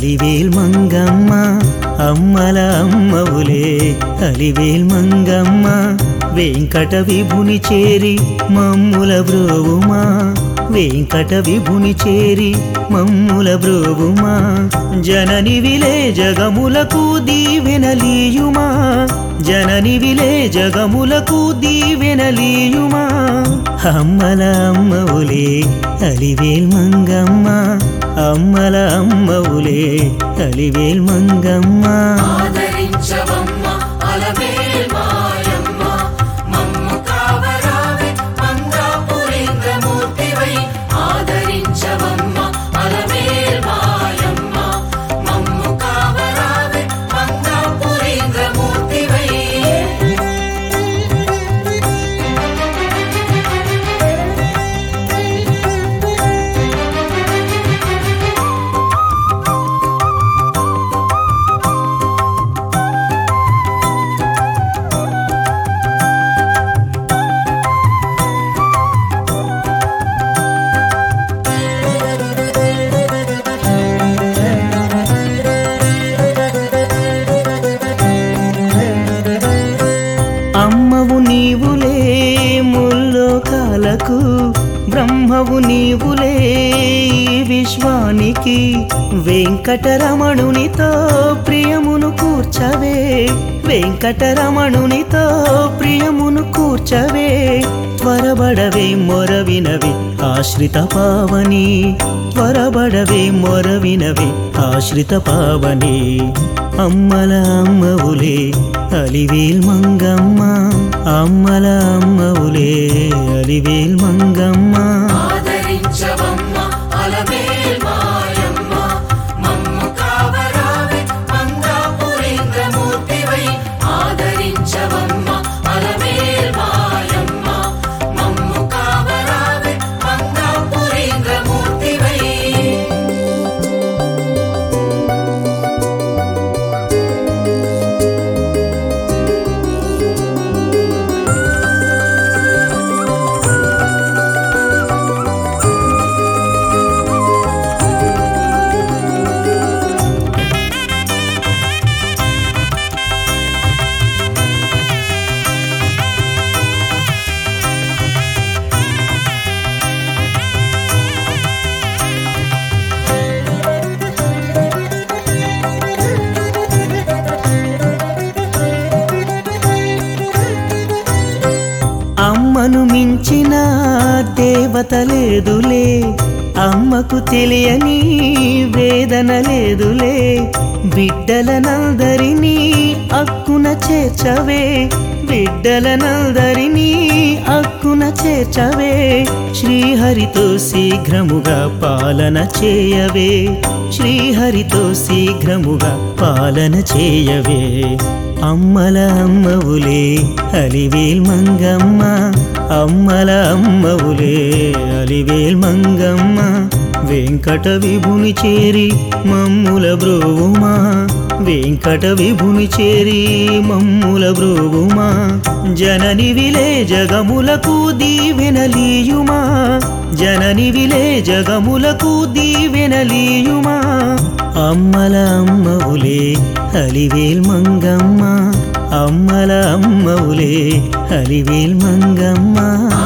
అలివేల్ మంగమ్మ అమ్మల అమ్మవులే అలివేల్ మంగమ్మ వెంకట విభుని చేరి మమ్ముల బ్రోవుమా వెంకట విభుని చేరి మమ్ముల బ్రోవుమా జనని విలే జగములకు దీవెనలీయుమా జనని విలే జగములకు దీవెనలీయుమా అమ్మల అమ్మవులే అలివేల్ మంగమ్మ అమ్మల అమ్మవులే అలివేల్ మంగమ్మ ఆదరించవమ్మ అలమేల్ మాయమ్మ మమ్ము కావరావే మంగాపురేంద్రమూర్తివై ఆదరించవమ్మ అలమేల్ మాయమ్మ మమ్ము కావరావే మంగాపురేంద్రమూర్తివై అమ్మవు నీవులే ముల్లోకాలకు బ్రహ్మవు నీవులే ఈ విశ్వానికి వెంకటరమణునితో ప్రియమును కూర్చవే వెంకటరమణునితో ప్రియమును కూర్చవే త్వరబడవే మొరవినవి ఆశ్రిత పావని త్వరబడవే మొరవినవి ఆశ్రిత పావని అమ్మల అమ్మవులే అలివేల్ మంగమ్మ అమ్మల అమ్మవులే అలివేల్ మంగమ్మ ఆదరించవమ్మ అలమేల్ మాయమ్మ మమ్ము కావరావే మంగాపురేంద్రమూర్తివై ఆదరించవమ్మ అలమేల్ మాయమ్మ మమ్ము కావరావే మంగాపురేంద్రమూర్తివై అమ్మను మించిన దేవత లేదులే అమ్మకు తెలియని వేదన లేదులే బిడ్డలనందరినీ అక్కున చేర్చవే బిడ్డలనందరినీ అక్కున చేర్చవే శ్రీహరితో శీఘ్రముగా పాలన చేయవే శ్రీహరితో శీఘ్రముగా పాలన చేయవే అమ్మల అమ్మవులే అలివేల్ మంగమ్మ అమ్మల అమ్మవులే అలివేల్ మంగమ్మ వెంకట విభుని చేరి మమ్ముల బ్రోవుమా వెంకట విభుని చేరి మమ్ముల బ్రోవుమా జనని విలే జగములకు దీవెనలీయుమా జనని విలే జగములకు దీవెనలీయుమా అమ్మల అమ్మవులే అలివేల్ మంగమ్మ అమ్మల అమ్మవులే అలివేల్ మంగమ్మ